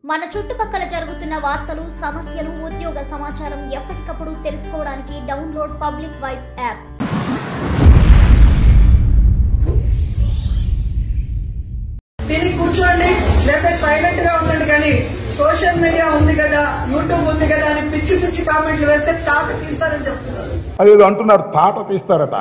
మన చుట్టుపక్కల జరుగుతున్న వార్తలు సమస్యలు ఉద్యోగ సమాచారం ఎప్పటికప్పుడు తెలుసుకోవడానికి డౌన్లోడ్ పబ్లిక్ వైబ్ యాప్ దీనికి కూర్చోండి లేదా సైలెంట్ గా ఉండండి కానీ సోషల్ మీడియా ఉంది కదా యూట్యూబ్ ఉంది కదా అని పిచ్చి పిచ్చి కామెంట్లు వేస్తే తాట తీస్తారని చెప్తున్నారు అదేదో అంటున్నారు తాట తీస్తారట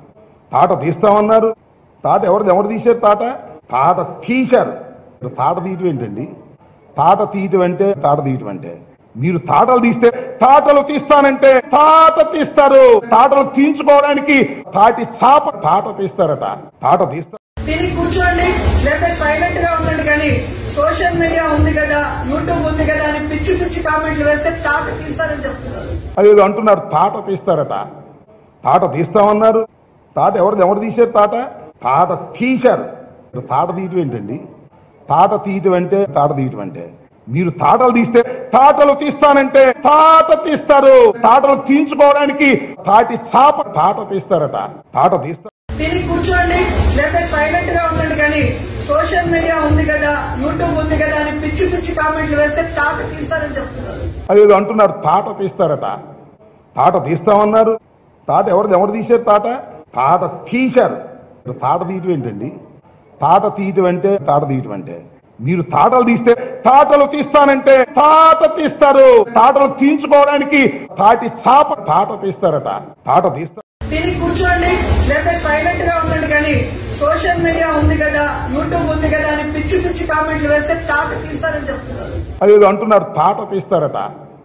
తాట తీస్తామన్నారు తాట ఎవరిది ఎవరు తీశారు తాట తాట తీశారు ఇప్పుడు తాట తీయటం ఏంటండి తాట తీయటం అంటే తాట తీయటం అంటే మీరు తాటలు తీస్తే తాటలు తీస్తానంటే తాట తీస్తారు తాటలు తీయించుకోవడానికి తాటి చాప తాట తీస్తారట తాట తీస్తారు దీనికి కూర్చోండి లేదా సైలెంట్ గా ఉండండి కానీ సోషల్ మీడియా ఉంది కదా యూట్యూబ్ ఉంది కదా అని పిచ్చి పిచ్చి కామెంట్లు వేస్తే తాట తీస్తారని చెప్తున్నారు అదేదో అంటున్నారు తాట తీస్తారట తాట తీస్తామన్నారు తాట ఎవరిది ఎవరు తీశారు తాట తాట తీశారు ఇప్పుడు తాట తీయటం ఏంటండి తాట తీయటం అంటే తాట తీయటం అంటే మీరు తాటలు తీస్తే తాటలు తీస్తానంటే తాట తీస్తారు తాటలు తీయించుకోవడానికి తాటి చాప తాట తీస్తారట తాట తీస్తారు దీనికి కూర్చోండి లేదా సైలెంట్ గా ఉండండి కానీ సోషల్ మీడియా ఉంది కదా యూట్యూబ్ ఉంది కదా అని పిచ్చి పిచ్చి కామెంట్లు వేస్తే తాట తీస్తారని చెప్తున్నారు అదేదో అంటున్నారు తాట తీస్తారట తాట తీస్తామన్నారు తాట ఎవరిది ఎవరు తీశారు తాట తాట తీశారు ఇప్పుడు తాట తీయటం ఏంటండి తాట తీయటం అంటే తాట తీయటం అంటే మీరు తాటలు తీస్తే తాటలు తీస్తానంటే తాట తీస్తారు తాటలు తీయించుకోవడానికి తాటి చాప తాట తీస్తారట తాట తీస్తారు దీనికి కూర్చోండి లేదా సైలెంట్ గా ఉండండి కానీ సోషల్ మీడియా ఉంది కదా యూట్యూబ్ ఉంది కదా అని పిచ్చి పిచ్చి కామెంట్లు వేస్తే తాట తీస్తారని చెప్తున్నారు అదేదో అంటున్నారు తాట తీస్తారట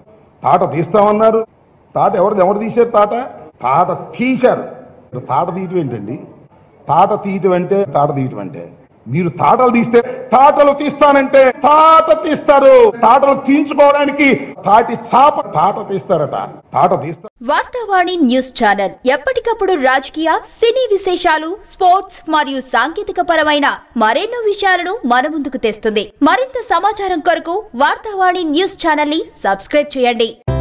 తాట తీస్తామన్నారు తాట ఎవరిది ఎవరు తీశారు తాట తాట తీశారు ఇప్పుడు తాట తీయటం ఏంటండి తాట తీయటం అంటే తాట తీయటం అంటే మీరు తాటలు తీస్తే తాటలు తీస్తానంటే తాట తీస్తారు తాటలు తీయించుకోవడానికి తాటి చాప తాట తీస్తారట తాట తీస్తారు వార్తావాణి న్యూస్ ఛానల్ ఎప్పటికప్పుడు రాజకీయ సినీ విశేషాలు స్పోర్ట్స్ మరియు సాంకేతిక పరమైన మరెన్నో విషయాలను మన ముందుకు తెస్తుంది మరింత సమాచారం కొరకు వార్తావాణి న్యూస్ ఛానల్ ని సబ్స్క్రైబ్ చేయండి